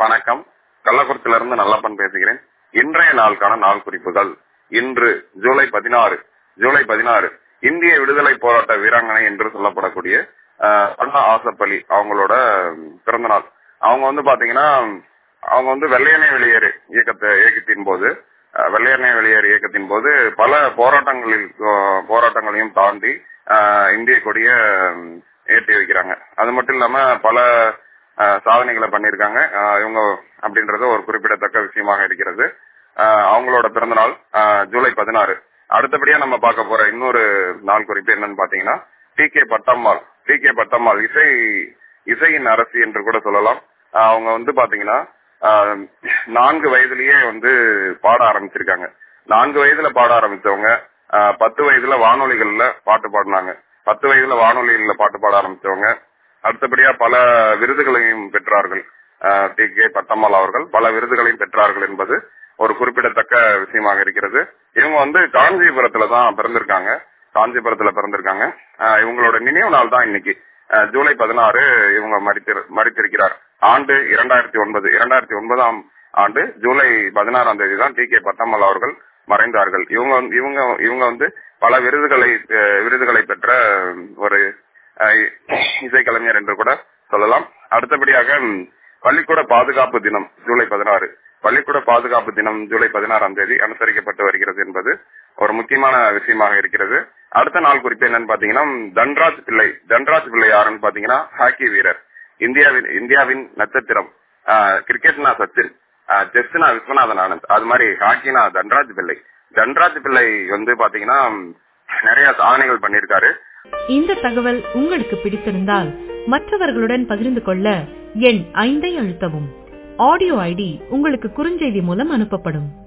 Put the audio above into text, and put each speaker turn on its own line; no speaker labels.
வணக்கம் கள்ளக்குறிச்சியில இருந்து நல்லப்பன் பேசுகிறேன் இன்றைய நாளுக்கான நாள் குறிப்புகள் இன்று ஜூலை பதினாறு ஜூலை பதினாறு இந்திய விடுதலை போராட்ட வீராங்கனை என்று சொல்லப்படக்கூடிய அஹ், அண்ணா ஆசப்பள்ளி அவங்களோட பிறந்த நாள் அவங்க வந்து பாத்தீங்கன்னா அவங்க வந்து வெள்ளையனே வெளியேறு இயக்கத்தை இயக்கத்தின் போது அஹ், வெள்ளையனே வெளியேறு இயக்கத்தின் போது பல போராட்டங்களில் அஹ், போராட்டங்களையும் தாண்டி அஹ், இந்திய கொடிய உம், ஏற்றி வைக்கிறாங்க அது மட்டும் இல்லாம பல அஹ், சாதனைகளை பண்ணியிருக்காங்க அஹ், இவங்க அப்படின்றது ஒரு குறிப்பிடத்தக்க விஷயமாக இருக்கிறது அஹ், அவங்களோட பிறந்த நாள் அஹ், ஜூலை பதினாறு அடுத்தபடியா நம்ம பார்க்க போற இன்னொரு நாள் குறிப்பு என்னன்னு பாத்தீங்கன்னா டி கே பட்டம்மாள் டி கே பட்டம்மாள் இசை இசையின் அரசி என்று கூட சொல்லலாம் அஹ், அவங்க வந்து பாத்தீங்கன்னா அஹ், நான்கு வயதிலேயே வந்து பாட ஆரம்பிச்சிருக்காங்க நான்கு வயதுல பாட ஆரம்பிச்சவங்க அஹ், பத்து வயதுல வானொலிகள்ல பாட்டு பாடினாங்க பத்து வயதுல வானொலிகள்ல பாட்டு பாட ஆரம்பிச்சவங்க அடுத்தபடியா பல விருதுகளையும் பெற்றார்கள் டி கே பட்டம்மாள் அவர்கள் பல விருதுகளையும் பெற்றார்கள் என்பது ஒரு குறிப்பிடத்தக்க விஷயமாக இருக்கிறது இவங்க வந்து காஞ்சிபுரத்துல தான் பிறந்திருக்காங்க காஞ்சிபுரத்துல பிறந்திருக்காங்க அஹ், இவங்களோட நினைவு நாள் தான் இன்னைக்கு அஹ், ஜூலை பதினாறு இவங்க மறித்திரு மறித்திருக்கிறார் ஆண்டு இரண்டாயிரத்தி ஒன்பது இரண்டாயிரத்தி ஒன்பதாம் ஆண்டு ஜூலை பதினாறாம் தேதி தான் டி கே பட்டம்மாள் அவர்கள் மறைந்தார்கள் இவங்க வந்து- இவங்க இவங்க வந்து பல விருதுகளை அஹ், விருதுகளை பெற்ற ஒரு அஹ், இசைக்கலைஞர் என்று கூட சொல்லலாம் அடுத்தபடியாக ம், பள்ளிக்கூட பாதுகாப்பு தினம் ஜூலை பதினாறு பள்ளிக்கூட பாதுகாப்பு தினம் ஜூலை பதினாறாம் தேதி அனுசரிக்கப்பட்டு வருகிறது என்பது ஒரு முக்கியமான விஷயமாக இருக்கிறது அடுத்த நாள் குறிப்பு என்னன்னு பாத்தீங்கன்னா ம், தன்ராஜ் பிள்ளை தன்ராஜ் பிள்ளை யாருன்னு பாத்தீங்கன்னா ஹாக்கி வீரர் இந்தியாவின் இந்தியாவின் நட்சத்திரம் ஆஹ், கிரிக்கெட்னா சச்சின் ஆஹ், செஸ்னா விஸ்வநாதன் ஆனந்த் அது மாதிரி ஹாக்கினா தன்ராஜ் பிள்ளை தன்ராஜ் பிள்ளை வந்து பாத்தீங்கன்னா ம், நிறைய சாதனைகள் பண்ணியிருக்காரு
இந்த தகவல் உங்களுக்கு பிடித்திருந்தால் மற்றவர்களுடன் பகிர்ந்து கொள்ள எண் ஐந்தை அழுத்தவும் ஆடியோ ஐடி உங்களுக்கு குறுஞ்செய்தி மூலம் அனுப்பப்படும்